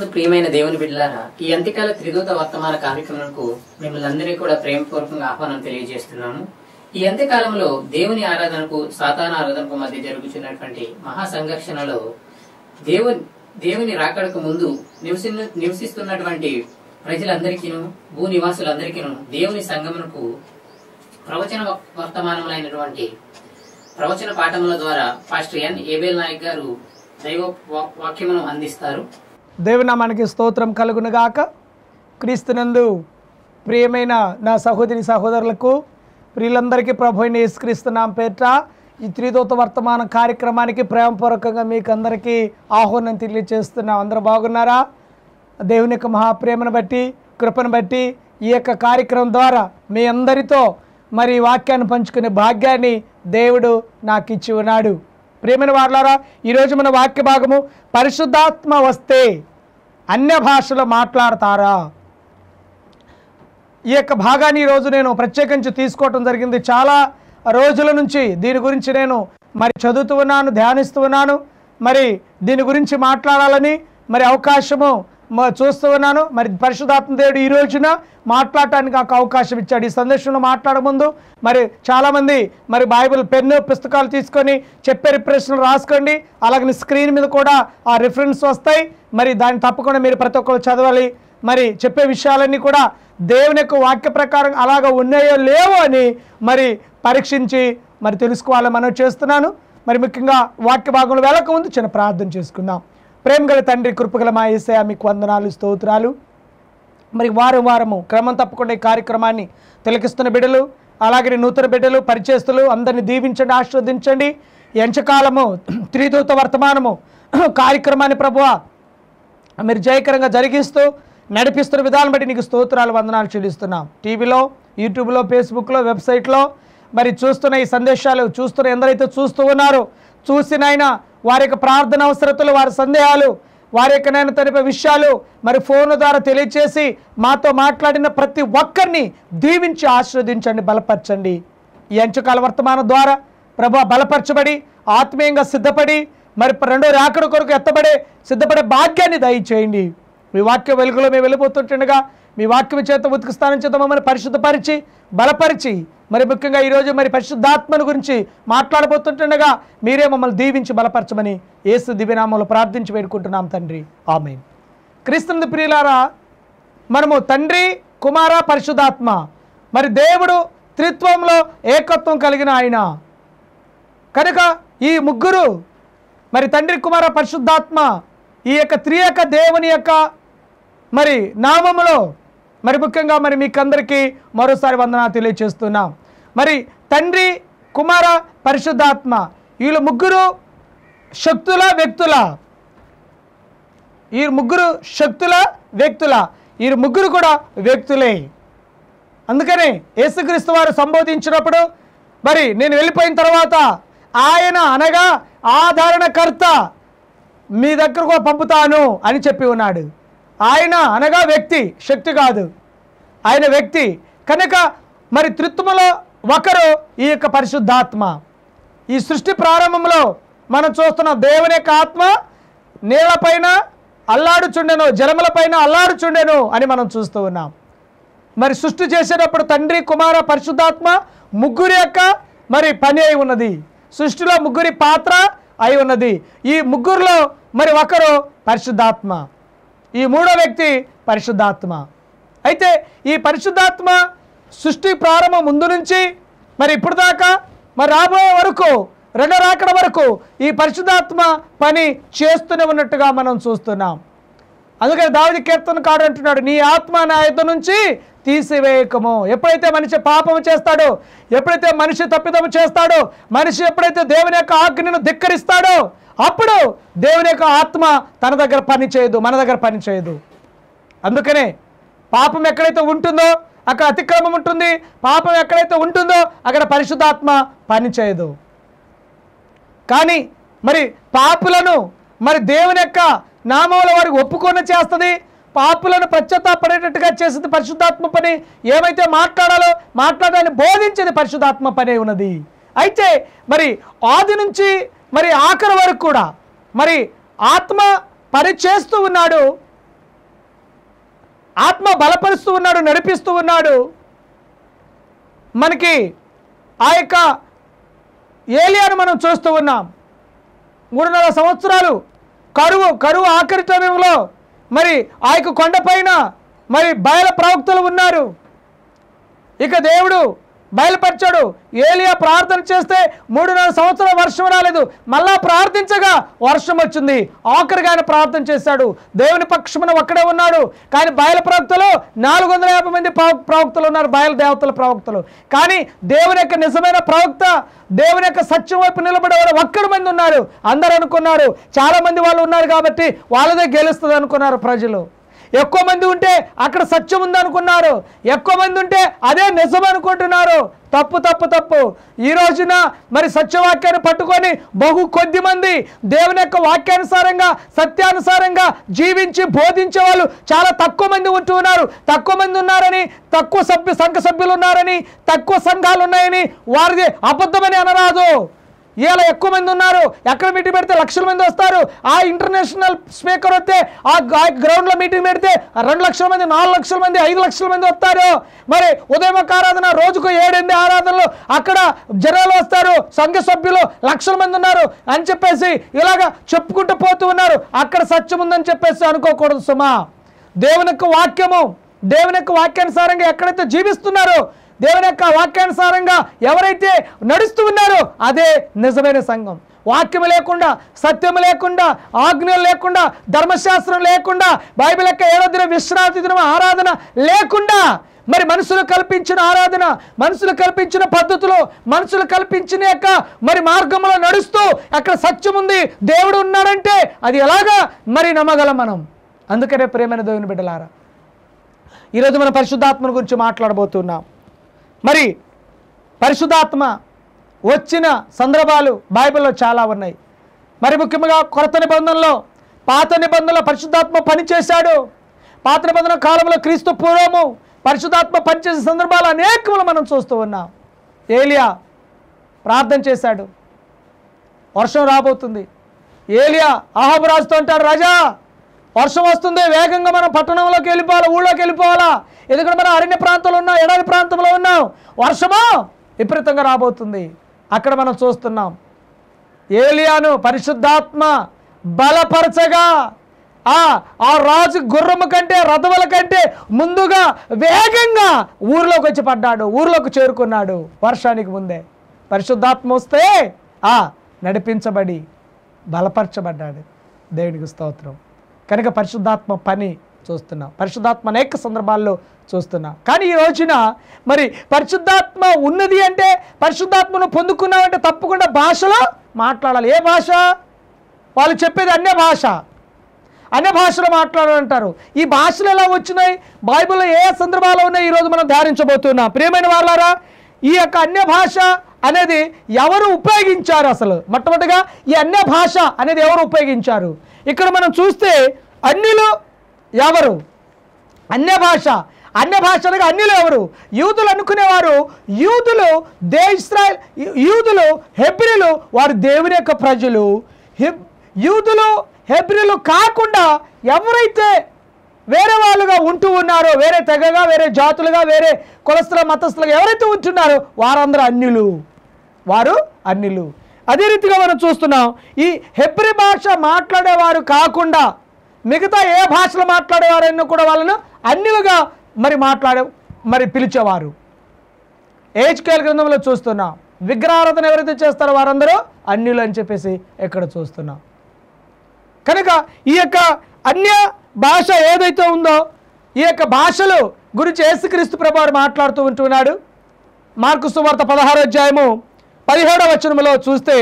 నందు ప్రియమైన దేవుని బిడ్డలారా ఈ అంత్యకాల త్రిదూత వర్తమాన కార్యక్రమంకు మిమ్మల్ని అందరినీ కూడా ప్రేమపూర్వకంగా ఆహ్వానం తెలియజేస్తున్నాను ఈ అంత్యకాలంలో దేవుని ఆరాధనకు సాతాన ఆరాధనకు మధ్య జరుగుతున్నటువంటి మహా సంఘర్షణలో దేవుని దేవుని రాకడకు ముందు నివసి నివసిస్తున్నటువంటి ప్రజలందరికీను భూ నివాసులందరికీను దేవుని సంగమునకు ప్రవచన వ- వర్తమానములైనటువంటి ప్రవచన పాఠముల ద్వారా పాస్టర్ ఎన్ ఏబేల్ నాయక్ గారు దైవ వా- వాక్యమును అందిస్తారు దేవునామానికి స్తోత్రం కలుగునుగాక క్రీస్తునందు ప్రియమైన నా సహోదరి సహోదరులకు ప్రియులందరికీ ప్రభు అయిన యేసుక్రీస్తు నామ పేట ఈ త్రిదూత వర్తమాన కార్యక్రమానికి ప్రేమపూర్వకంగా మీకు అందరికీ ఆహ్వానం తెలియజేస్తున్నాం అందరూ బాగున్నారా దేవుని యొక్క మహాప్రేమను బట్టి కృపను బట్టి ఈ యొక్క కార్యక్రమం ద్వారా మీ అందరితో మరి ఈ వాక్యాన్ని పంచుకునే భాగ్యాన్ని దేవుడు నాకు ఇచ్చి ఉన్నాడు ప్రేమైన వారులారా ఈరోజు మన వాక్య భాగము పరిశుద్ధాత్మ వస్తే అన్య భాషలో మాట్లాడతారా ఈ యొక్క భాగాన్ని ఈరోజు నేను ప్రత్యేకించి తీసుకోవటం జరిగింది చాలా రోజుల నుంచి దీని గురించి నేను మరి చదువుతూ ఉన్నాను ధ్యానిస్తూ ఉన్నాను మరి దీని గురించి మాట్లాడాలని మరి అవకాశము మ- చూస్తూ ఉన్నాను మరి పరిశుధాత్మ దేవుడు ఈ రోజున మాట్లాడటానికి నాకు అవకాశం ఇచ్చాడు ఈ సందేశంలో మాట్లాడే ముందు మరి చాలామంది మరి బైబిల్ పెన్ను పుస్తకాలు తీసుకొని చెప్పే రిఫరెన్స్లు రాసుకోండి అలాగే స్క్రీన్ మీద కూడా ఆ రిఫరెన్స్ వస్తాయి మరి దాన్ని తప్పకుండా మీరు ప్రతి ఒక్కరు చదవాలి మరి చెప్పే విషయాలన్నీ కూడా దేవుని యొక్క వాక్య ప్రకారం అలాగ ఉన్నాయో లేవో అని మరి పరీక్షించి మరి తెలుసుకోవాలని మనం చేస్తున్నాను మరి ముఖ్యంగా వాక్య భాగంలో వెళ్ళక ముందు చిన్న ప్రార్థన చేసుకుందాం ప్రేమ గల తండ్రి కృపగల మా ఏసయ మీకు వందనాలు స్తోత్రాలు మరి వారం వారము క్రమం తప్పకుండా ఈ కార్యక్రమాన్ని తిలకిస్తున్న బిడ్డలు అలాగే నూతన బిడ్డలు పరిచయస్తులు అందరినీ దీవించండి ఆశీర్వదించండి ఈ ఎంచకాలము త్రిదూత వర్తమానము కార్యక్రమాన్ని ప్రభువ మీరు జయకరంగా జరిగిస్తూ నడిపిస్తున్న విధానం బట్టి నీకు స్తోత్రాలు వందనాలు చెల్లిస్తున్నాం టీవీలో యూట్యూబ్లో ఫేస్బుక్లో వెబ్సైట్లో మరి చూస్తున్న ఈ సందేశాలు చూస్తున్న ఎందరైతే చూస్తూ ఉన్నారో చూసినైనా వారి యొక్క ప్రార్థన అవసరతలు వారి సందేహాలు వారి యొక్క నేను తెలిపే విషయాలు మరి ఫోన్ ద్వారా తెలియచేసి మాతో మాట్లాడిన ప్రతి ఒక్కరిని దీవించి ఆశీర్వదించండి బలపరచండి ఈ అంచుకాల వర్తమానం ద్వారా ప్రభు బలపరచబడి ఆత్మీయంగా సిద్ధపడి మరి రెండో రాకడ కొరకు ఎత్తబడే సిద్ధపడే భాగ్యాన్ని దయచేయండి మీ వాక్య వెలుగులో మేము వెళ్ళిపోతుంటుండగా మీ వాక్యం చేత ఉతికి స్థానం చేత మమ్మల్ని పరిశుద్ధపరిచి బలపరిచి మరి ముఖ్యంగా ఈరోజు మరి పరిశుద్ధాత్మను గురించి మాట్లాడబోతుంటుండగా మీరే మమ్మల్ని దీవించి బలపరచమని యేసు దివ్యనామంలో ప్రార్థించి వేడుకుంటున్నాం తండ్రి ఆమె క్రీస్తుని ప్రియులారా మనము తండ్రి కుమార పరిశుద్ధాత్మ మరి దేవుడు త్రిత్వంలో ఏకత్వం కలిగిన ఆయన కనుక ఈ ముగ్గురు మరి తండ్రి కుమార పరిశుద్ధాత్మ ఈ యొక్క త్రియక దేవుని యొక్క మరి నామములో మరి ముఖ్యంగా మరి మీకందరికీ మరోసారి వందనా తెలియచేస్తున్నాం మరి తండ్రి కుమార పరిశుద్ధాత్మ వీళ్ళు ముగ్గురు శక్తుల వ్యక్తుల ఈ ముగ్గురు శక్తుల వ్యక్తుల ఈ ముగ్గురు కూడా వ్యక్తులే అందుకనే యేసుక్రీస్తు వారు సంబోధించినప్పుడు మరి నేను వెళ్ళిపోయిన తర్వాత ఆయన అనగా ఆదరణకర్త మీ దగ్గరకు పంపుతాను అని చెప్పి ఉన్నాడు ఆయన అనగా వ్యక్తి శక్తి కాదు ఆయన వ్యక్తి కనుక మరి త్రిత్వములో ఒకరు ఈ యొక్క పరిశుద్ధాత్మ ఈ సృష్టి ప్రారంభంలో మనం చూస్తున్న దేవుని యొక్క ఆత్మ నీళ్లపైన అల్లాడుచుండెను జలములపైన అల్లాడుచుండెను అని మనం చూస్తూ ఉన్నాం మరి సృష్టి చేసేటప్పుడు తండ్రి కుమార పరిశుద్ధాత్మ ముగ్గురి యొక్క మరి పని అయి ఉన్నది సృష్టిలో ముగ్గురి పాత్ర అయి ఉన్నది ఈ ముగ్గురులో మరి ఒకరు పరిశుద్ధాత్మ ఈ మూడో వ్యక్తి పరిశుద్ధాత్మ అయితే ఈ పరిశుద్ధాత్మ సృష్టి ప్రారంభం ముందు నుంచి మరి ఇప్పుడు దాకా మరి రాబోయే వరకు రెండో రాకడ వరకు ఈ పరిశుద్ధాత్మ పని చేస్తూనే ఉన్నట్టుగా మనం చూస్తున్నాం అందుకని దావిది కీర్తన కాడు అంటున్నాడు నీ ఆత్మ నా యుద్ధ నుంచి తీసివేయకము ఎప్పుడైతే మనిషి పాపము చేస్తాడో ఎప్పుడైతే మనిషి తప్పిదము చేస్తాడో మనిషి ఎప్పుడైతే దేవుని యొక్క ఆజ్ఞను ధిక్కరిస్తాడో అప్పుడు దేవుని యొక్క ఆత్మ తన దగ్గర పని చేయదు మన దగ్గర పని చేయదు అందుకనే పాపం ఎక్కడైతే ఉంటుందో అక్కడ అతిక్రమం ఉంటుంది పాపం ఎక్కడైతే ఉంటుందో అక్కడ పరిశుద్ధాత్మ పని చేయదు కానీ మరి పాపులను మరి దేవుని యొక్క నామముల వారికి ఒప్పుకొని చేస్తుంది పాపులను పశ్చాత్తాపడేటట్టుగా చేసేది పరిశుద్ధాత్మ పని ఏమైతే మాట్లాడాలో మాట్లాడాలని బోధించేది పరిశుద్ధాత్మ పనే ఉన్నది అయితే మరి ఆది నుంచి మరి ఆఖరి వరకు కూడా మరి ఆత్మ పని చేస్తూ ఉన్నాడు ఆత్మ బలపరుస్తూ ఉన్నాడు నడిపిస్తూ ఉన్నాడు మనకి ఆ యొక్క ఏలియాను మనం చూస్తూ ఉన్నాం మూడున్నర సంవత్సరాలు కరువు కరువు ఆఖరి సమయంలో మరి ఆ యొక్క కొండపైన మరి బయల ప్రవక్తలు ఉన్నారు ఇక దేవుడు బయలుపరిచాడు ఏలియా ప్రార్థన చేస్తే మూడున్నర సంవత్సరాల వర్షం రాలేదు మళ్ళా ప్రార్థించగా వర్షం వచ్చింది ఆఖరిగా ఆయన ప్రార్థన చేశాడు దేవుని పక్షమున ఒక్కడే ఉన్నాడు కానీ బయల ప్రవక్తలు నాలుగు వందల యాభై మంది ప్రవ- ప్రవక్తలు ఉన్నారు బయలు దేవతల ప్రవక్తలు కానీ దేవుని యొక్క నిజమైన ప్రవక్త దేవుని యొక్క సత్యం వైపు నిలబడేవారు ఒక్కడి మంది ఉన్నారు అందరూ అనుకున్నారు చాలా మంది వాళ్ళు ఉన్నారు కాబట్టి వాళ్ళదే గెలుస్తుంది అనుకున్నారు ప్రజలు ఎక్కువ మంది ఉంటే అక్కడ సత్యం ఉందనుకున్నారు ఎక్కువ మంది ఉంటే అదే నిజం అనుకుంటున్నారు తప్పు తప్పు తప్పు ఈ రోజున మరి సత్యవాక్యాన్ని పట్టుకొని బహు కొద్ది మంది దేవుని యొక్క వాక్యానుసారంగా సత్యానుసారంగా జీవించి బోధించే వాళ్ళు చాలా తక్కువ మంది ఉంటూ ఉన్నారు తక్కువ మంది ఉన్నారని తక్కువ సభ్య సంఘ సభ్యులు ఉన్నారని తక్కువ సంఘాలు ఉన్నాయని వారిది అబద్ధమని అనరాదు ఇలా ఎక్కువ మంది ఉన్నారు ఎక్కడ మీటింగ్ పెడితే లక్షల మంది వస్తారు ఆ ఇంటర్నేషనల్ స్పీకర్ వస్తే ఆ గ్రౌండ్ లో మీటింగ్ పెడితే రెండు లక్షల మంది నాలుగు లక్షల మంది ఐదు లక్షల మంది వస్తారు మరి ఉదయం ఒక ఆరాధన రోజుకు ఏడెనిమిది ఆరాధనలు అక్కడ జనాలు వస్తారు సంఘ సభ్యులు లక్షల మంది ఉన్నారు అని చెప్పేసి ఇలాగా చెప్పుకుంటూ పోతూ ఉన్నారు అక్కడ సత్యం ఉందని చెప్పేసి అనుకోకూడదు సుమా దేవుని యొక్క వాక్యము దేవుని యొక్క వాక్యానుసారంగా ఎక్కడైతే జీవిస్తున్నారో దేవుని యొక్క వాక్యానుసారంగా ఎవరైతే నడుస్తూ ఉన్నారో అదే నిజమైన సంఘం వాక్యం లేకుండా సత్యం లేకుండా ఆజ్ఞలు లేకుండా ధర్మశాస్త్రం లేకుండా బైబిల్ యొక్క ఏడో దిన విశ్రాంతి దినం ఆరాధన లేకుండా మరి మనుషులు కల్పించిన ఆరాధన మనుషులు కల్పించిన పద్ధతులు మనుషులు కల్పించిన యొక్క మరి మార్గంలో నడుస్తూ అక్కడ సత్యం ఉంది దేవుడు ఉన్నాడంటే అది ఎలాగా మరి నమ్మగలం మనం అందుకనే ప్రేమైన దేవుని బిడ్డలారా ఈరోజు మన పరిశుద్ధాత్మ గురించి మాట్లాడబోతున్నాం మరి పరిశుద్ధాత్మ వచ్చిన సందర్భాలు బైబిల్లో చాలా ఉన్నాయి మరి ముఖ్యంగా కొత్త నిబంధనలో పాత నిబంధనలో పరిశుద్ధాత్మ పనిచేశాడు పాత నిబంధన కాలంలో క్రీస్తు పూర్వము పరిశుద్ధాత్మ పనిచేసే సందర్భాలు అనేకములు మనం చూస్తూ ఉన్నాం ఏలియా ప్రార్థన చేశాడు వర్షం రాబోతుంది ఏలియా ఆహాబు రాజుతో అంటాడు రాజా వర్షం వస్తుంది వేగంగా మనం పట్టణంలోకి వెళ్ళిపోవాలా ఊళ్ళోకి వెళ్ళిపోవాలా ఎందుకంటే మనం అరణ్య ప్రాంతంలో ఉన్నాం ఎడారి ప్రాంతంలో ఉన్నాం వర్షము విపరీతంగా రాబోతుంది అక్కడ మనం చూస్తున్నాం ఏలియాను పరిశుద్ధాత్మ బలపరచగా ఆ ఆ రాజు గుర్రము కంటే రథముల కంటే ముందుగా వేగంగా ఊర్లోకి వచ్చి పడ్డాడు ఊర్లోకి చేరుకున్నాడు వర్షానికి ముందే పరిశుద్ధాత్మ వస్తే ఆ నడిపించబడి బలపరచబడ్డాడు దేవునికి స్తోత్రం కనుక పరిశుద్ధాత్మ పని చూస్తున్నాం పరిశుద్ధాత్మ అనేక సందర్భాల్లో చూస్తున్నాం కానీ ఈ రోజున మరి పరిశుద్ధాత్మ ఉన్నది అంటే పరిశుద్ధాత్మను పొందుకున్నామంటే తప్పకుండా భాషలో మాట్లాడాలి ఏ భాష వాళ్ళు చెప్పేది అన్య భాష అన్య భాషలో మాట్లాడాలంటారు ఈ భాషలు ఎలా వచ్చినాయి బైబిల్లో ఏ సందర్భాలు ఉన్నాయి ఈరోజు మనం ధ్యానించబోతున్నాం ప్రియమైన వాళ్ళారా ఈ యొక్క అన్య భాష అనేది ఎవరు ఉపయోగించారు అసలు మొట్టమొదటిగా ఈ అన్య భాష అనేది ఎవరు ఉపయోగించారు ఇక్కడ మనం చూస్తే అన్యులు ఎవరు అన్య భాష అన్య భాష అనగా అన్యులు ఎవరు యూదులు అనుకునేవారు యూదులు దే ఇస్రాయల్ యూదులు హెబ్రిలు వారు దేవుని యొక్క ప్రజలు హెబ్ యూదులు హెబ్రిలు కాకుండా ఎవరైతే వేరే వాళ్ళుగా ఉంటూ ఉన్నారో వేరే తెగగా వేరే జాతులుగా వేరే కులస్తుల మతస్థులుగా ఎవరైతే ఉంటున్నారో వారందరూ అన్యులు వారు అన్యులు అదే రీతిగా మనం చూస్తున్నాం ఈ హెబ్రి భాష మాట్లాడేవారు కాకుండా మిగతా ఏ భాషలు మాట్లాడేవారైనా కూడా వాళ్ళను అన్యులుగా మరి మాట్లాడే మరి పిలిచేవారు ఏజ్కేల్ గ్రంథంలో చూస్తున్నాం విగ్రహారాధన ఎవరైతే చేస్తారో వారందరూ అన్యులు అని చెప్పేసి ఇక్కడ చూస్తున్నాం కనుక ఈ యొక్క అన్య భాష ఏదైతే ఉందో ఈ యొక్క భాషలు గురించి యేసుక్రీస్తు ప్రభువారు మాట్లాడుతూ ఉంటున్నాడు మార్కు సువార్త పదహారో అధ్యాయము పదిహేడవ వచనములో చూస్తే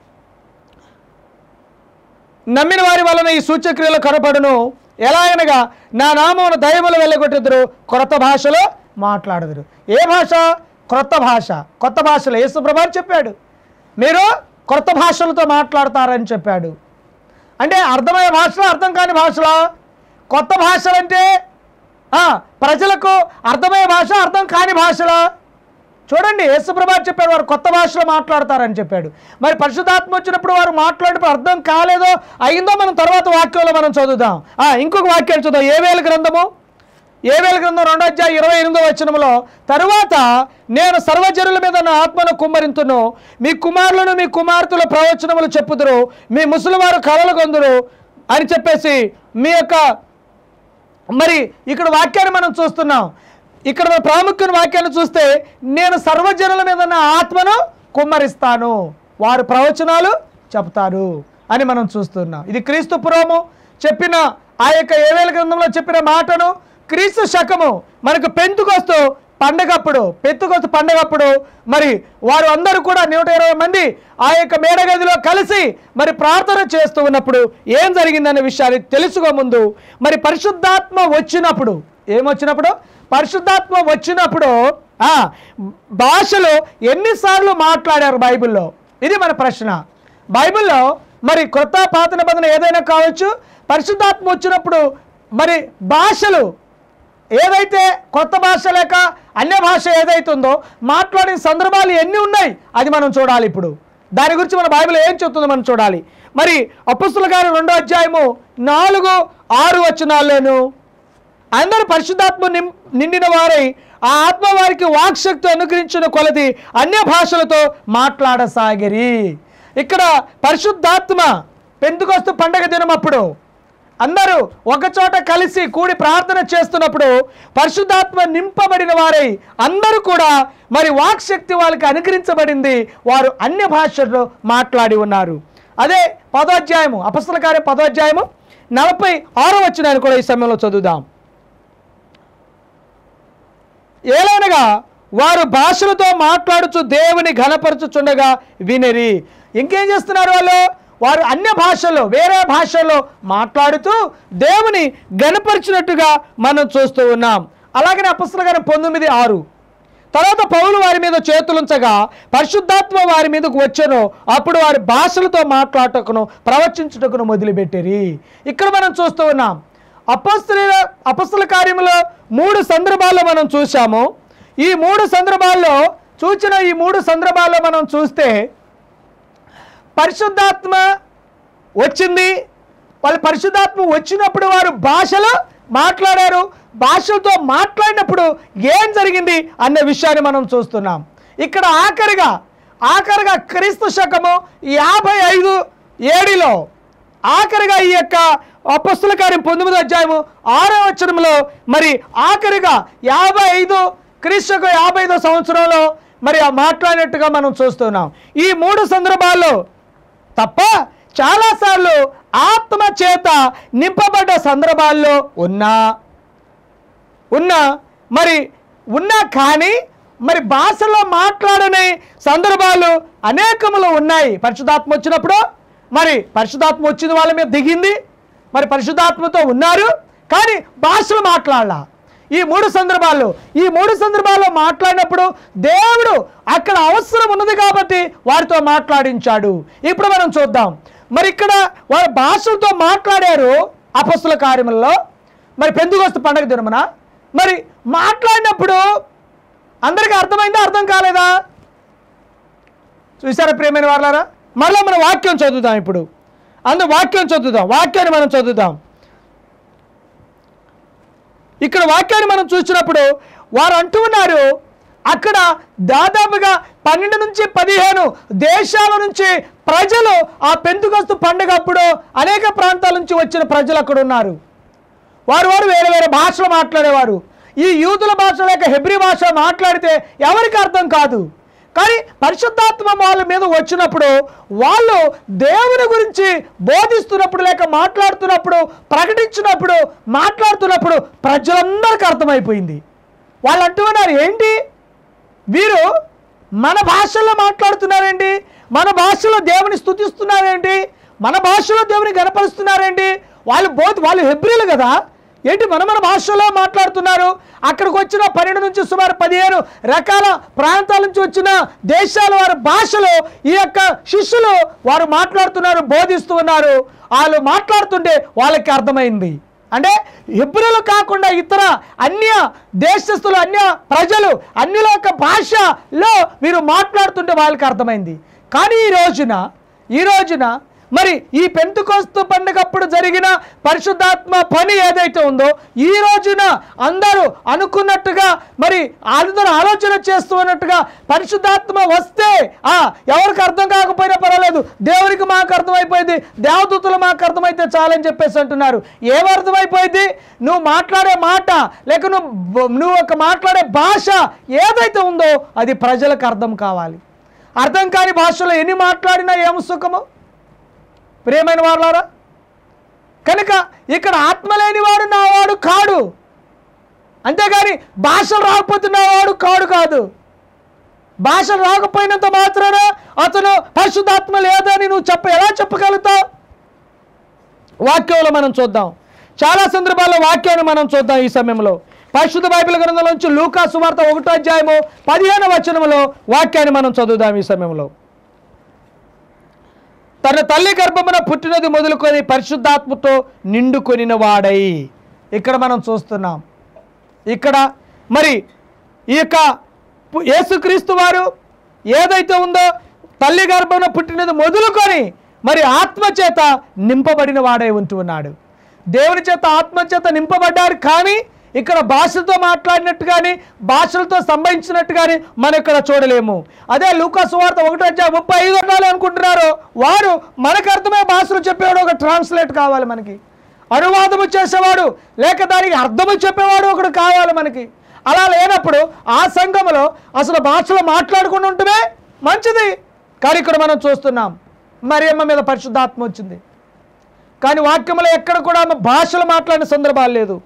నమ్మిన వారి వలన ఈ సూచక్రియలు కనపడును ఎలా అనగా నా నామమును దయములు వెళ్ళగొట్టుదురు కొత్త భాషలో మాట్లాడుదురు ఏ భాష క్రొత్త భాష కొత్త భాషలో యేసుప్రభారు చెప్పాడు మీరు కొత్త భాషలతో మాట్లాడతారని చెప్పాడు అంటే అర్థమయ్యే భాషలో అర్థం కాని భాషలా కొత్త భాషలు అంటే ఆ, ప్రజలకు అర్థమయ్యే భాష అర్థం కాని భాషలా చూడండి యేసుప్రభా చెప్పాడు వారు కొత్త భాషలో మాట్లాడతారని చెప్పాడు మరి పరిశుద్ధాత్మ వచ్చినప్పుడు వారు మాట్లాడినప్పుడు అర్థం కాలేదో అయిందో మనం తర్వాత వాక్యంలో మనం చదువుదాం ఆ, ఇంకొక వాక్యాన్ని చూద్దాం ఏ వేల గ్రంథము ఏవేల గ్రంథం రెండో అధ్యాయం ఇరవై ఎనిమిదో వచనంలో తరువాత నేను సర్వజనుల మీద నా ఆత్మను కుమ్మరింతును మీ కుమారులను మీ కుమార్తెల ప్రవచనములు చెప్పుదురు మీ ముసలివారు కలలు కొందురు అని చెప్పేసి మీ యొక్క మరి ఇక్కడ వాక్యాన్ని మనం చూస్తున్నాం ఇక్కడ మన ప్రాముఖ్యమైన వాక్యాన్ని చూస్తే నేను సర్వజనుల మీద నా ఆత్మను కుమ్మరిస్తాను వారు ప్రవచనాలు చెప్తారు అని మనం చూస్తున్నాం ఇది క్రీస్తు పురము చెప్పిన ఆ యొక్క ఏవేల గ్రంథంలో చెప్పిన మాటను క్రీస్తు శకము మనకు పెంతుకొస్తూ పండగప్పుడు పెంతుకొస్తు పండగప్పుడు మరి వారు అందరూ కూడా నూట ఇరవై మంది ఆ యొక్క మేడగదిలో కలిసి మరి ప్రార్థన చేస్తూ ఉన్నప్పుడు ఏం జరిగిందనే విషయాన్ని తెలుసుకో ముందు మరి పరిశుద్ధాత్మ వచ్చినప్పుడు ఏమొచ్చినప్పుడు పరిశుద్ధాత్మ వచ్చినప్పుడు ఆ, భాషలు ఎన్నిసార్లు మాట్లాడారు బైబిల్లో ఇది మన ప్రశ్న బైబిల్లో మరి క్రొత్త పాత నిబంధన ఏదైనా కావచ్చు పరిశుద్ధాత్మ వచ్చినప్పుడు మరి భాషలు ఏదైతే కొత్త భాష లేక అన్య భాష ఏదైతుందో మాట్లాడిన సందర్భాలు ఎన్ని ఉన్నాయి అది మనం చూడాలి ఇప్పుడు దాని గురించి మన బైబిల్ ఏం చెప్తుందో మనం చూడాలి మరి అపుస్తుల గారు రెండో అధ్యాయము నాలుగు ఆరు వచనాల్లోను అందరూ పరిశుద్ధాత్మ నిం నిండిన వారై ఆ ఆత్మ వారికి వాక్శక్తి అనుగ్రహించిన కొలది అన్య భాషలతో మాట్లాడసాగిరి ఇక్కడ పరిశుద్ధాత్మ పెందుకొస్తు పండగ దినం అప్పుడు అందరూ ఒకచోట కలిసి కూడి ప్రార్థన చేస్తున్నప్పుడు పరిశుద్ధాత్మ నింపబడిన వారై అందరూ కూడా మరి వాక్శక్తి వాళ్ళకి అనుగ్రహించబడింది వారు అన్య భాషల్లో మాట్లాడి ఉన్నారు అదే పదోధ్యాయము అపస్తుల కార్య పదోధ్యాయము నలభై ఆరో వచ్చినాన్ని కూడా ఈ సమయంలో చదువుదాం ఏలైనగా వారు భాషలతో మాట్లాడుచు దేవుని ఘనపరచుచుండగా వినిరి ఇంకేం చేస్తున్నారు వాళ్ళు వారు అన్య భాషల్లో వేరే భాషల్లో మాట్లాడుతూ దేవుని గణపరిచినట్టుగా మనం చూస్తూ ఉన్నాం అలాగనే అపస్తుల గారి పంతొమ్మిది ఆరు తర్వాత పౌలు వారి మీద చేతులుంచగా పరిశుద్ధాత్మ వారి మీదకు వచ్చెను అప్పుడు వారి భాషలతో మాట్లాడటకును ప్రవచించుటకును మొదలుపెట్టిరి ఇక్కడ మనం చూస్తూ ఉన్నాం అపస్తుల అపస్తుల కార్యములో మూడు సందర్భాల్లో మనం చూసాము ఈ మూడు సందర్భాల్లో చూచిన ఈ మూడు సందర్భాల్లో మనం చూస్తే పరిశుద్ధాత్మ వచ్చింది వాళ్ళ పరిశుద్ధాత్మ వచ్చినప్పుడు వారు భాషలో మాట్లాడారు భాషలతో మాట్లాడినప్పుడు ఏం జరిగింది అనే విషయాన్ని మనం చూస్తున్నాం ఇక్కడ ఆఖరిగా ఆఖరిగా క్రీస్తు శకము యాభై ఐదు ఏడులో ఆఖరిగా ఈ యొక్క అపస్తుల కార్యం పంతొమ్మిది అధ్యాయము ఆరో వచనంలో మరి ఆఖరిగా యాభై ఐదు క్రీస్తుకు యాభై ఐదో సంవత్సరంలో మరి ఆ మాట్లాడినట్టుగా మనం చూస్తున్నాం ఈ మూడు సందర్భాల్లో తప్ప చాలాసార్లు ఆత్మ చేత నింపబడ్డ సందర్భాల్లో ఉన్నా ఉన్నా మరి ఉన్నా కానీ మరి భాషలో మాట్లాడని సందర్భాలు అనేకములు ఉన్నాయి పరిశుధాత్మ వచ్చినప్పుడు మరి పరిశుధాత్మ వచ్చిన వాళ్ళ మీద దిగింది మరి పరిశుధాత్మతో ఉన్నారు కానీ భాషలు మాట్లాడాల ఈ మూడు సందర్భాల్లో ఈ మూడు సందర్భాల్లో మాట్లాడినప్పుడు దేవుడు అక్కడ అవసరం ఉన్నది కాబట్టి వారితో మాట్లాడించాడు ఇప్పుడు మనం చూద్దాం మరి ఇక్కడ వారు భాషలతో మాట్లాడారు అపస్తుల కార్యములలో మరి పెందుగోస్తు పండగ దినమున మరి మాట్లాడినప్పుడు అందరికీ అర్థమైందా అర్థం కాలేదా చూసారా ప్రియమైన వాళ్ళారా మరలా మనం వాక్యం చదువుదాం ఇప్పుడు అందు వాక్యం చదువుదాం వాక్యాన్ని మనం చదువుదాం ఇక్కడ వాక్యాన్ని మనం చూసినప్పుడు వారు అంటూ ఉన్నారు అక్కడ దాదాపుగా పన్నెండు నుంచి పదిహేను దేశాల నుంచి ప్రజలు ఆ పెంతుకొస్తు పండుగ అప్పుడు అనేక ప్రాంతాల నుంచి వచ్చిన ప్రజలు అక్కడ ఉన్నారు వారు వారు వేరే వేరే భాషలు మాట్లాడేవారు ఈ యూదుల భాష లేక హెబ్రి భాష మాట్లాడితే ఎవరికి అర్థం కాదు కానీ పరిశుద్ధాత్మ వాళ్ళ మీద వచ్చినప్పుడు వాళ్ళు దేవుని గురించి బోధిస్తున్నప్పుడు లేక మాట్లాడుతున్నప్పుడు ప్రకటించినప్పుడు మాట్లాడుతున్నప్పుడు ప్రజలందరికీ అర్థమైపోయింది వాళ్ళు అంటూ ఉన్నారు ఏంటి వీరు మన భాషలో మాట్లాడుతున్నారేంటి మన భాషలో దేవుని స్తుతిస్తున్నారేంటి మన భాషలో దేవుని గనపరుస్తున్నారేంటి వాళ్ళు బోధ వాళ్ళు హెబ్రిలు కదా ఏంటి మన మన భాషలో మాట్లాడుతున్నారు అక్కడికి వచ్చిన పన్నెండు నుంచి సుమారు పదిహేను రకాల ప్రాంతాల నుంచి వచ్చిన దేశాల వారి భాషలో ఈ యొక్క శిష్యులు వారు మాట్లాడుతున్నారు బోధిస్తూ ఉన్నారు వాళ్ళు మాట్లాడుతుంటే వాళ్ళకి అర్థమైంది అంటే హెబ్రిలు కాకుండా ఇతర అన్య దేశస్తులు అన్య ప్రజలు అన్యుల యొక్క భాషలో మీరు మాట్లాడుతుంటే వాళ్ళకి అర్థమైంది కానీ ఈ రోజున ఈ రోజున మరి ఈ పెంతుకోస్తు పండుగప్పుడు జరిగిన పరిశుద్ధాత్మ పని ఏదైతే ఉందో ఈ రోజున అందరూ అనుకున్నట్టుగా మరి అందరూ ఆలోచన చేస్తూ ఉన్నట్టుగా పరిశుద్ధాత్మ వస్తే ఆ ఎవరికి అర్థం కాకపోయినా పర్వాలేదు దేవునికి మాకు అర్థమైపోయింది దేవదూతలు మాకు అర్థమైతే చాలని చెప్పేసి అంటున్నారు ఏం అర్థమైపోయింది నువ్వు మాట్లాడే మాట లేక నువ్వు నువ్వు ఒక మాట్లాడే భాష ఏదైతే ఉందో అది ప్రజలకు అర్థం కావాలి అర్థం కాని భాషలో ఎన్ని మాట్లాడినా ఏం సుఖము ప్రియమైన వాళ్ళారా కనుక ఇక్కడ ఆత్మ లేనివాడు నావాడు కాడు అంతేగాని భాషలు రాకపోతే నావాడు కాడు కాదు భాషలు రాకపోయినంత మాత్రాన అతను పరిశుద్ధాత్మ లేదని నువ్వు చెప్ప ఎలా చెప్పగలుగుతావు వాక్యంలో మనం చూద్దాం చాలా సందర్భాల్లో వాక్యాన్ని మనం చూద్దాం ఈ సమయంలో పరిశుద్ధ బైబిల్ గ్రంథంలోంచి లూకా సువార్త ఒకటో అధ్యాయము పదిహేను వచనములో వాక్యాన్ని మనం చదువుదాం ఈ సమయంలో తన తల్లి గర్భమున పుట్టినది మొదలుకొని పరిశుద్ధాత్మతో నిండుకొనిన వాడై ఇక్కడ మనం చూస్తున్నాం ఇక్కడ మరి ఈ యొక్క పు- యేసుక్రీస్తు వారు ఏదైతే ఉందో తల్లి గర్భమున పుట్టినది మొదలుకొని మరి ఆత్మ చేత నింపబడిన వాడై ఉంటూ ఉన్నాడు దేవుని చేత ఆత్మ చేత నింపబడ్డారు కానీ ఇక్కడ భాషతో మాట్లాడినట్టు కానీ భాషలతో సంబంధించినట్టు కానీ మనం ఇక్కడ చూడలేము అదే లూకాసు వార్త ఒకటో అధ్యాయం ముప్పై ఐదు ఉండాలి అనుకుంటున్నారు వారు మనకు అర్థమయ్యే భాషలు చెప్పేవాడు ఒక ట్రాన్స్లేట్ కావాలి మనకి అనువాదము చేసేవాడు లేక దానికి అర్థము చెప్పేవాడు ఒకడు కావాలి మనకి అలా లేనప్పుడు ఆ సంఘములో అసలు భాషలో మాట్లాడుకుని ఉంటమే మంచిది కానీ ఇక్కడ మనం చూస్తున్నాం మరియమ్మ మీద పరిశుద్ధాత్మ వచ్చింది కానీ వాక్యంలో ఎక్కడ కూడా ఆమె భాషలు మాట్లాడిన సందర్భాలు లేదు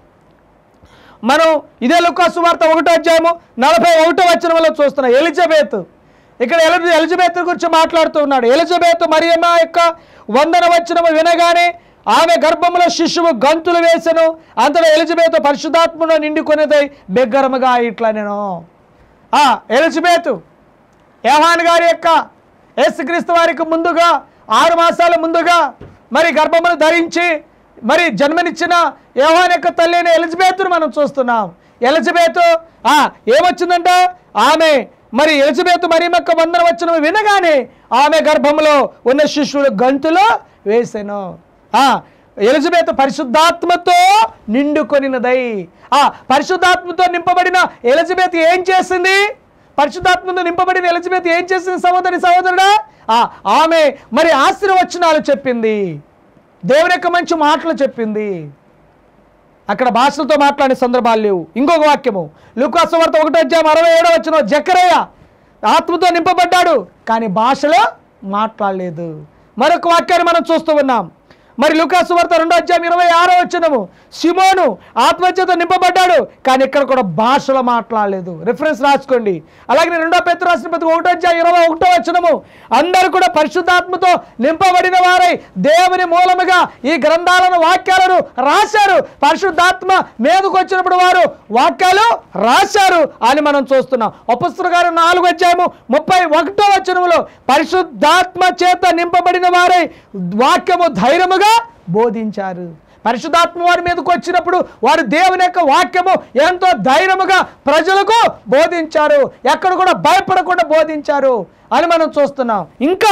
మనం ఇదే లుకాసు వార్త ఒకటో అధ్యాయము నలభై ఒకటో వచనంలో చూస్తున్నాం ఎలిజబెత్ ఇక్కడ ఎలి ఎలిజబెత్ గురించి మాట్లాడుతూ ఉన్నాడు ఎలిజబెత్ మరియమ్మ యొక్క వందన వచనము వినగానే ఆమె గర్భంలో శిశువు గంతులు వేసెను అంతలో ఎలిజబెత్ పరిశుద్ధాత్మను నిండుకొనేదై బిగ్గరముగా ఇట్లా నేను ఆ ఎలిజబెత్ యోహాన్ గారి యొక్క యేసుక్రీస్తు వారికి ముందుగా ఆరు మాసాల ముందుగా మరి గర్భమును ధరించి మరి జన్మనిచ్చిన యోహాన్ యొక్క తల్లి అయిన ఎలిజబెత్ను మనం చూస్తున్నాం ఎలిజబెత్ ఆ ఏమొచ్చిందంట ఆమె మరి ఎలిజబెత్ మరి యొక్క వందన వచ్చిన వినగానే ఆమె గర్భంలో ఉన్న శిశువులు గంతులో వేసెను ఆ ఎలిజబెత్ పరిశుద్ధాత్మతో నిండుకొనినదై ఆ పరిశుద్ధాత్మతో నింపబడిన ఎలిజబెత్ ఏం చేసింది పరిశుద్ధాత్మతో నింపబడిన ఎలిజబెత్ ఏం చేసింది సహోదరి సహోదరుడా ఆ, ఆమె మరి ఆశీర్వచనాలు చెప్పింది దేవుని యొక్క మంచి మాటలు చెప్పింది అక్కడ భాషలతో మాట్లాడే సందర్భాలు లేవు ఇంకొక వాక్యము లూకాసు వార్త ఒకటో అధ్యాయం అరవై ఏడో వచ్చిన జకరయ్య ఆత్మతో నింపబడ్డాడు కానీ భాషలో మాట్లాడలేదు మరొక వాక్యాన్ని మనం చూస్తూ ఉన్నాం మరి లూకాసు వార్త రెండో అధ్యాయం ఇరవై ఆరో వచ్చినము సిమోను ఆత్మహత్యతో నింపబడ్డాడు కానీ ఇక్కడ కూడా భాషలో మాట్లాడలేదు రిఫరెన్స్ రాసుకోండి అలాగే రెండో పెద్ద రాసిన పత్రిక ఒకటో అధ్యాయం ఇరవై ఒకటో వచ్చినము అందరూ కూడా పరిశుద్ధాత్మతో నింపబడిన వారై దేవుని మూలముగా ఈ గ్రంథాలను వాక్యాలను రాశారు పరిశుద్ధాత్మ మీదకు వచ్చినప్పుడు వారు వాక్యాలు రాశారు అని మనం చూస్తున్నాం అపస్తుల గారు నాలుగు అధ్యాయము ముప్పై ఒకటో వచనములో పరిశుద్ధాత్మ చేత నింపబడిన వారై వాక్యము ధైర్యముగా బోధించారు పరిశుద్ధాత్మ వారి మీదకి వచ్చినప్పుడు వారు దేవుని యొక్క వాక్యము ఎంతో ధైర్యముగా ప్రజలకు బోధించారు ఎక్కడ కూడా భయపడకుండా బోధించారు అని మనం చూస్తున్నాం ఇంకా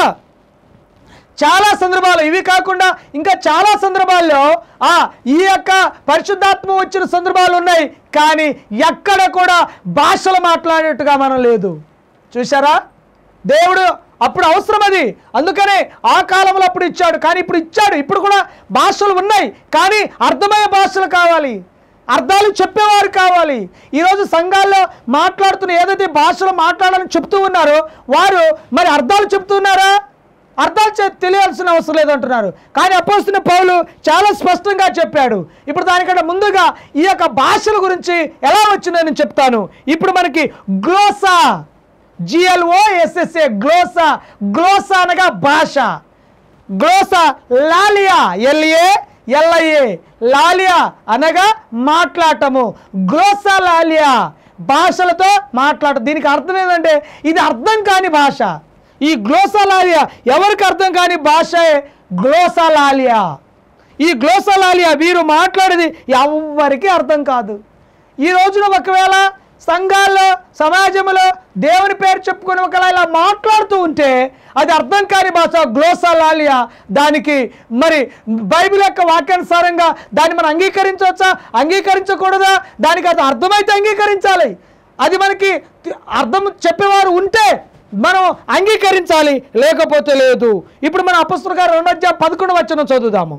చాలా సందర్భాలు ఇవి కాకుండా ఇంకా చాలా సందర్భాల్లో ఆ ఈ యొక్క పరిశుద్ధాత్మ వచ్చిన సందర్భాలు ఉన్నాయి కానీ ఎక్కడ కూడా భాషలు మాట్లాడేట్టుగా మనం లేదు చూసారా దేవుడు అప్పుడు అవసరం అది అందుకనే ఆ కాలంలో అప్పుడు ఇచ్చాడు కానీ ఇప్పుడు ఇచ్చాడు ఇప్పుడు కూడా భాషలు ఉన్నాయి కానీ అర్థమయ్యే భాషలు కావాలి అర్థాలు చెప్పేవారు కావాలి ఈరోజు సంఘాల్లో మాట్లాడుతున్న ఏదైతే భాషలో మాట్లాడాలని చెప్తూ ఉన్నారో వారు మరి అర్థాలు చెప్తున్నారా అర్థాలు చె తెలియాల్సిన అవసరం లేదంటున్నారు కానీ అపోస్తున్న పౌలు చాలా స్పష్టంగా చెప్పాడు ఇప్పుడు దానికంటే ముందుగా ఈ యొక్క భాషల గురించి ఎలా వచ్చిందో నేను చెప్తాను ఇప్పుడు మనకి గ్లోసా జిఎల్ఓ ఎస్ఎస్ఏ గ్లోసా గ్లోసా అనగా భాష గ్లోసా లాలియా ఎల్ఏ ఎల్ఐఏ లాలియా అనగా మాట్లాడటము గ్లోసా లాలియా భాషలతో మాట్లాడ దీనికి అర్థం ఏంటంటే ఇది అర్థం కాని భాష ఈ గ్లోసలాలియా ఎవరికి అర్థం కాని భాషే గ్లోసలాలియా ఈ గ్లోసలాలియా వీరు మాట్లాడేది ఎవరికి అర్థం కాదు ఈ రోజున ఒకవేళ సంఘాల్లో సమాజంలో దేవుని పేరు చెప్పుకుని ఒకలా ఇలా మాట్లాడుతూ ఉంటే అది అర్థం కాని భాష గ్లోసాలాలియా దానికి మరి బైబిల్ యొక్క వాక్యానుసారంగా దాన్ని మనం అంగీకరించవచ్చా అంగీకరించకూడదా దానికి అది అర్థమైతే అంగీకరించాలి అది మనకి తి- అర్థం చెప్పేవారు ఉంటే మనం అంగీకరించాలి లేకపోతే లేదు ఇప్పుడు మన అపస్తుల గారు రెండో అధ్యాయం పదకొండు వచ్చిన చదువుదాము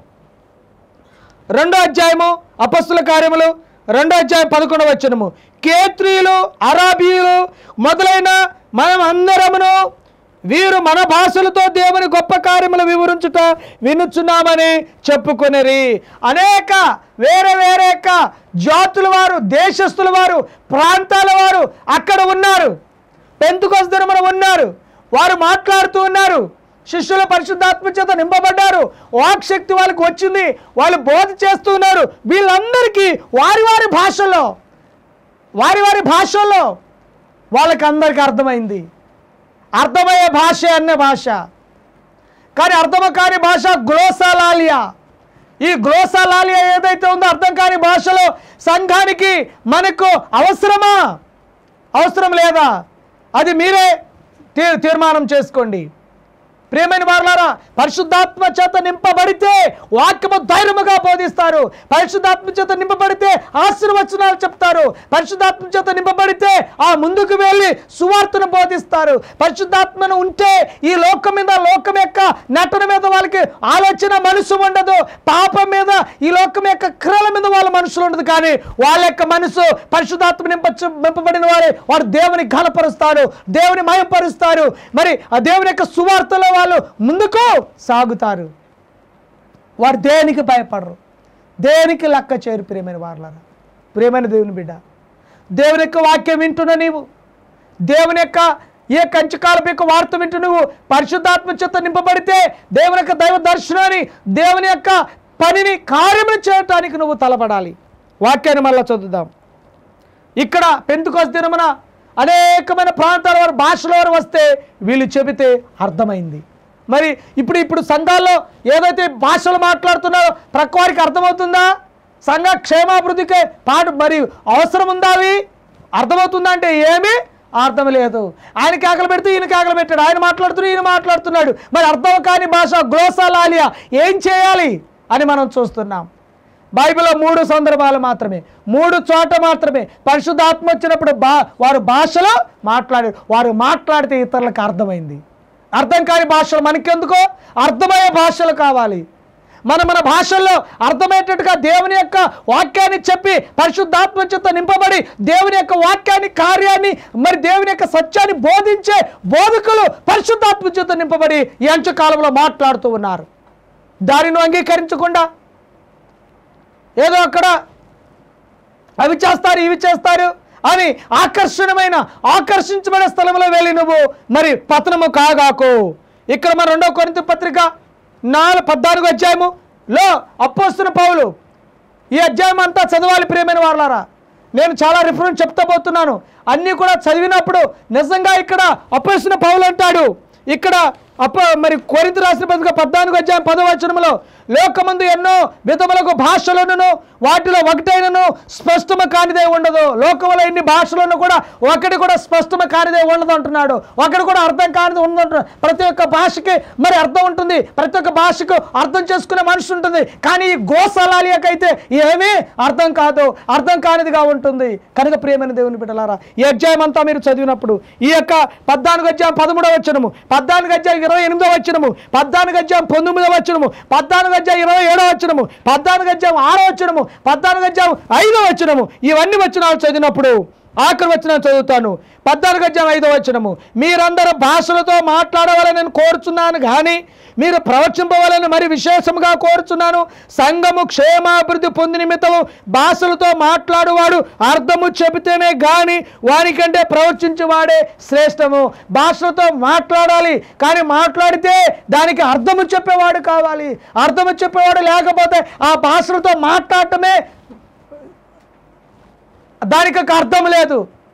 రెండో అధ్యాయము అపస్తుల కార్యములు రెండో అధ్యాయం పదకొండు వచ్చినము కేత్రీయులు అరాబీయులు మొదలైన మనం అందరమును వీరు మన భాషలతో దేవుని గొప్ప కార్యములు వివరించుట వినుచున్నామని చెప్పుకొనిరి అనేక వేరే వేరే యొక్క జాతుల వారు దేశస్తుల వారు ప్రాంతాల వారు అక్కడ ఉన్నారు పెంతుకొస్ దినమున ఉన్నారు వారు మాట్లాడుతూ ఉన్నారు శిష్యుల పరిశుద్ధాత్మ చేత నింపబడ్డారు వాక్శక్తి వాళ్ళకి వచ్చింది వాళ్ళు బోధ చేస్తూ ఉన్నారు వీళ్ళందరికీ వారి వారి భాషలో వారి వారి భాషల్లో వాళ్ళకి అందరికీ అర్థమైంది అర్థమయ్యే భాష అనే భాష కానీ అర్థం కాని భాష గ్లోసాలాలియా ఈ గ్లోసాలాలియా ఏదైతే ఉందో అర్థం కాని భాషలో సంఘానికి మనకు అవసరమా అవసరం లేదా అది మీరే తీ తీర్మానం చేసుకోండి ప్రియమైన వారులారా పరిశుద్ధాత్మ చేత నింపబడితే వాక్యము ధైర్యముగా బోధిస్తారు పరిశుద్ధాత్మ చేత నింపబడితే ఆశీర్వచనాలు చెప్తారు పరిశుద్ధాత్మ చేత నింపబడితే ఆ ముందుకు వెళ్ళి సువార్తను బోధిస్తారు పరిశుద్ధాత్మను ఉంటే ఈ లోకం మీద లోకం యొక్క నటన మీద వాళ్ళకి ఆలోచన మనసు ఉండదు పాపం మీద ఈ లోకం యొక్క క్రియల మీద వాళ్ళ మనసులు ఉండదు కానీ వాళ్ళ యొక్క మనసు పరిశుద్ధాత్మ నింపచ్చు నింపబడిన వారే వారు దేవుని ఘనపరుస్తారు దేవుని మయపరుస్తారు మరి ఆ దేవుని యొక్క సువార్తలో వాళ్ళు ముందుకు సాగుతారు వారు దేనికి భయపడరు దేనికి లెక్క చేరు ప్రియమైన వారులారా ప్రియమైన దేవుని బిడ్డ దేవుని యొక్క వాక్యం వింటున్న నీవు దేవుని యొక్క ఏ కంచకాలపు యొక్క వార్త వింటూ నువ్వు పరిశుద్ధాత్మ చేత నింపబడితే దేవుని యొక్క దైవ దర్శనాన్ని దేవుని యొక్క పనిని కార్యములు చేయటానికి నువ్వు తలపడాలి వాక్యాన్ని మళ్ళా చదువుదాం ఇక్కడ పెంతుకోస దినమున అనేకమైన ప్రాంతాల వారు భాషల వారు వస్తే వీళ్ళు చెబితే అర్థమైంది మరి ఇప్పుడు ఇప్పుడు సంఘాల్లో ఏదైతే భాషలు మాట్లాడుతున్నారో ప్రక్క వారికి అర్థమవుతుందా సంఘ క్షేమాభివృద్ధికి పాటు మరి అవసరం ఉందా అవి అర్థమవుతుందా అంటే ఏమీ అర్థం లేదు ఆయన కేకలు పెడితే ఈయన కేకలు పెట్టాడు ఆయన మాట్లాడుతున్నాడు ఈయన మాట్లాడుతున్నాడు మరి అర్థం కాని భాష గ్లోసాలాలియా ఏం చేయాలి అని మనం చూస్తున్నాం బైబిల్లో మూడు సందర్భాలు మాత్రమే మూడు చోట మాత్రమే పరిశుద్ధాత్మ వచ్చినప్పుడు బా వారు భాషలో మాట్లాడారు వారు మాట్లాడితే ఇతరులకు అర్థమైంది అర్థం కాని భాషలు మనకెందుకో అర్థమయ్యే భాషలు కావాలి మన మన భాషల్లో అర్థమయ్యేటట్టుగా దేవుని యొక్క వాక్యాన్ని చెప్పి పరిశుద్ధాత్మ చేత నింపబడి దేవుని యొక్క వాక్యాన్ని కార్యాన్ని మరి దేవుని యొక్క సత్యాన్ని బోధించే బోధకులు పరిశుద్ధాత్మ చేత నింపబడి ఈ అంచు కాలంలో మాట్లాడుతూ ఉన్నారు దానిని అంగీకరించకుండా ఏదో అక్కడ అవి చేస్తారు ఇవి చేస్తారు అని ఆకర్షణమైన ఆకర్షించబడే స్థలంలో వెళ్ళి నువ్వు మరి పతనము కాగాకు ఇక్కడ మన రెండో కొరింత పత్రిక నాలుగు పద్నాలుగు అధ్యాయము లో అప్పొస్తున్న పౌలు ఈ అధ్యాయం అంతా చదవాలి ప్రియమైన వాళ్ళారా నేను చాలా రిఫరెన్స్ చెప్తా పోతున్నాను అన్నీ కూడా చదివినప్పుడు నిజంగా ఇక్కడ అప్పొస్తున్న పౌలు అంటాడు ఇక్కడ అప్ప మరి కోరింత రాసిన పత్రిక పద్నాలుగు అధ్యాయం పదవచనములో లోకమందు ఎన్నో విధములకు భాషలను వాటిలో ఒకటైనను స్పష్టము కానిదే ఉండదు లోకములో ఎన్ని భాషలను కూడా ఒకటి కూడా స్పష్టము కానిదే ఉండదు అంటున్నాడు ఒకటి కూడా అర్థం కానిది ఉండదు ప్రతి ఒక్క భాషకి మరి అర్థం ఉంటుంది ప్రతి ఒక్క భాషకు అర్థం చేసుకునే మనిషి ఉంటుంది కానీ ఈ గోసలాలియకైతే ఏమీ అర్థం కాదు అర్థం కానిదిగా ఉంటుంది కనుక ప్రియమైన దేవుని బిడ్డలారా ఈ అధ్యాయం అంతా మీరు చదివినప్పుడు ఈ యొక్క పద్నాలుగు అధ్యాయం పదమూడవ వచ్చినము పద్నాలుగు అధ్యాయం ఇరవై ఎనిమిదవ వచ్చినము పద్నాలుగు అధ్యాయం పంతొమ్మిదవ వచ్చినము పద్నాలుగు అధ్యాయం ఇరవై ఏడవ వచ్చినము పద్నాలుగు అధ్యాయం ఆరో వచ్చినము పద్నాలుగు అధ్యాయం ఐదో వచ్చినము ఇవన్నీ వచ్చినాలు చదివినప్పుడు ఆఖరి వచ్చిన చదువుతాను పద్నాలుగు అధ్యాయం ఐదో వచ్చినము మీరందరూ భాషలతో మాట్లాడవాలని నేను కోరుచున్నాను కానీ మీరు ప్రవచింపవాలని మరి విశేషముగా కోరుచున్నాను సంఘము క్షేమాభివృద్ధి పొంది నిమిత్తము భాషలతో మాట్లాడువాడు అర్థము చెబితేనే గాని వానికంటే ప్రవచించేవాడే శ్రేష్టము భాషలతో మాట్లాడాలి కానీ మాట్లాడితే దానికి అర్థము చెప్పేవాడు కావాలి అర్థము చెప్పేవాడు లేకపోతే ఆ భాషలతో మాట్లాడటమే దానికి ఒక అర్థం లేదు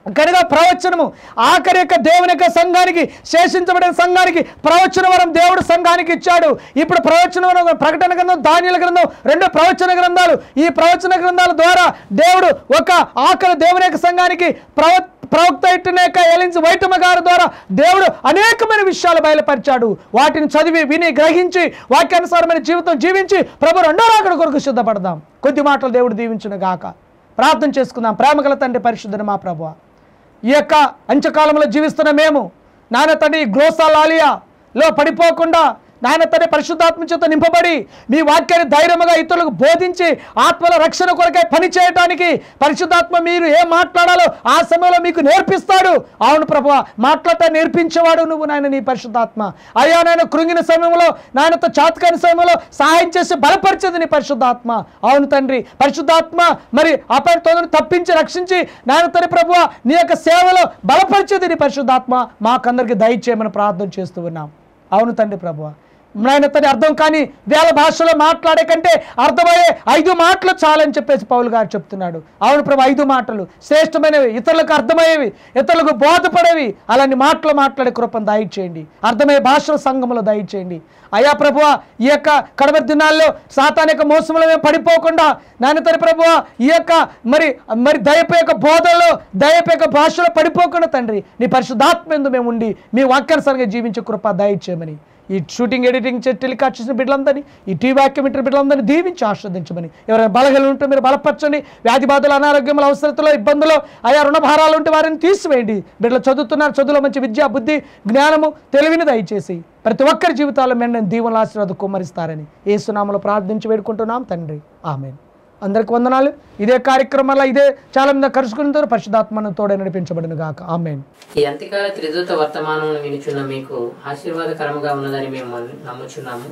కనుక ప్రవచనము ఆఖరి యొక్క దేవుని యొక్క సంఘానికి శేషించబడిన సంఘానికి ప్రవచన వరం దేవుడు సంఘానికి ఇచ్చాడు ఇప్పుడు ప్రవచన వరం ప్రకటన గ్రంథం ధాన్యాల గ్రంథం రెండు ప్రవచన గ్రంథాలు ఈ ప్రవచన గ్రంథాల ద్వారా దేవుడు ఒక ఆఖరి దేవుని యొక్క సంఘానికి ప్రవ ప్రవక్త ఇట్టునేక ఎలిన్స్ వైటమ గారి ద్వారా దేవుడు అనేకమైన విషయాలు బయలుపరిచాడు వాటిని చదివి విని గ్రహించి వాక్యానుసారమైన జీవితం జీవించి ప్రభు రెండో రాకడ కొరకు సిద్ధపడదాం కొద్ది మాటలు దేవుడు దీవించును గాక ప్రార్థన చేసుకుందాం ప్రేమగల తండ్రి పరిశుద్ధుని మా ప్రభువ ఈ యొక్క అంత్యకాలంలో జీవిస్తున్న మేము నాన్న తండ్రి గ్లోసాలాలియాలో పడిపోకుండా నాయన తండ్రి పరిశుద్ధాత్మ చేత నింపబడి మీ వాక్యాన్ని ధైర్యముగా ఇతరులకు బోధించి ఆత్మల రక్షణ కొరకై పని చేయడానికి పరిశుద్ధాత్మ మీరు ఏం మాట్లాడాలో ఆ సమయంలో మీకు నేర్పిస్తాడు అవును ప్రభు మాట్లాడటా నేర్పించేవాడు నువ్వు నాయన నీ పరిశుద్ధాత్మ అయ్యా నాయన కృంగిన సమయంలో నాయనతో చాతకాని సమయంలో సహాయం చేసి బలపరిచేది నీ పరిశుద్ధాత్మ అవును తండ్రి పరిశుద్ధాత్మ మరి అపరితోను తప్పించి రక్షించి నాయన తండ్రి ప్రభు నీ యొక్క సేవలో బలపరిచేది నీ పరిశుద్ధాత్మ మాకందరికి దయచేయమని ప్రార్థన చేస్తూ ఉన్నాం అవును తండ్రి ప్రభు నాయన తండ్రి అర్థం కానీ వేల భాషలో మాట్లాడే కంటే అర్థమయ్యే ఐదు మాటలు చాలని చెప్పేసి పౌలు గారు చెప్తున్నాడు అవును ప్రభు ఐదు మాటలు శ్రేష్టమైనవి ఇతరులకు అర్థమయ్యేవి ఇతరులకు బోధపడేవి అలాంటి మాటలు మాట్లాడే కృపను దయచేయండి అర్థమయ్యే భాషల సంఘములో దయచేయండి అయ్యా ప్రభువ ఈ యొక్క కడమ దినాల్లో సాతాన్ యొక్క మోసంలో మేము పడిపోకుండా నాన్నతరి ప్రభువ ఈ యొక్క మరి మరి దయప యొక్క బోధనలో దయప యొక్క భాషలో పడిపోకుండా తండ్రి నీ పరిశుద్ధాత్మ ఎందు మేము ఉండి మీ వాక్యానుసారంగా జీవించే కృప దయచేయమని ఈ షూటింగ్ ఎడిటింగ్ చే- టెలికాస్ట్ చేసిన బిడ్డలందరినీ ఈ టీవీ వాక్యమిటర్ బిడ్డలందరినీ దీవించి ఆస్వాదించమని ఎవరైనా బలహీనలు ఉంటే మీరు బలపరచండి వ్యాధి బాధలు అనారోగ్యముల అవసరతలో ఇబ్బందులు ఆయా రుణ భారాలు ఉంటే వారిని తీసివేయండి బిడ్డలు చదువుతున్నారు చదువులో మంచి విద్య బుద్ధి జ్ఞానము తెలివిని దయచేసి ప్రతి ఒక్కరి జీవితాల్లో మేము దీవుల ఆశీర్వాదం కుమ్మరిస్తారని ఏసునామలో ప్రార్థించి వేడుకుంటున్నాం తండ్రి ఆమెన్ అందరికి వందనాలు ఇదే కార్యక్రమాల్లో ఇదే చాలా మంది కలుసుకున్న పరిశుధాత్మను తోడే నడిపించబడిన గాక ఆమెన్ ఈ అంత్యకాల త్రిదూత వర్తమానమును వినుచున్న మీకు ఆశీర్వాదకరముగా ఉన్నదని మేము నమ్ముచున్నాము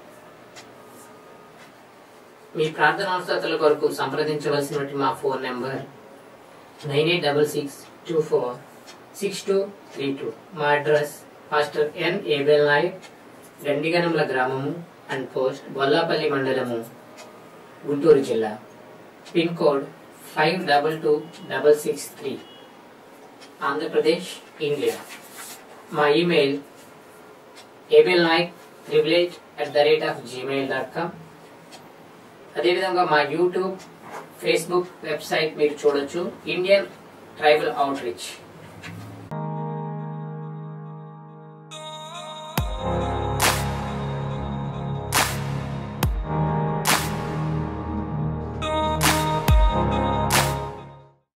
మీ ప్రార్థన అవసరతల కొరకు సంప్రదించవలసినటువంటి మా phone number nine eight double six two four six two three two మా address pastor N Abel Nayak Gandiganamula గ్రామము అండ్ పోస్ట్ బొల్లాపల్లి మండలము గుంటూరు జిల్లా pin code five double two double six three Andhra Pradesh India మా email ABL Nayak triple eight at the rate of gmail dot com అదేవిధంగా మా YouTube Facebook website మీరు చూడొచ్చు Indian tribal outreach Thank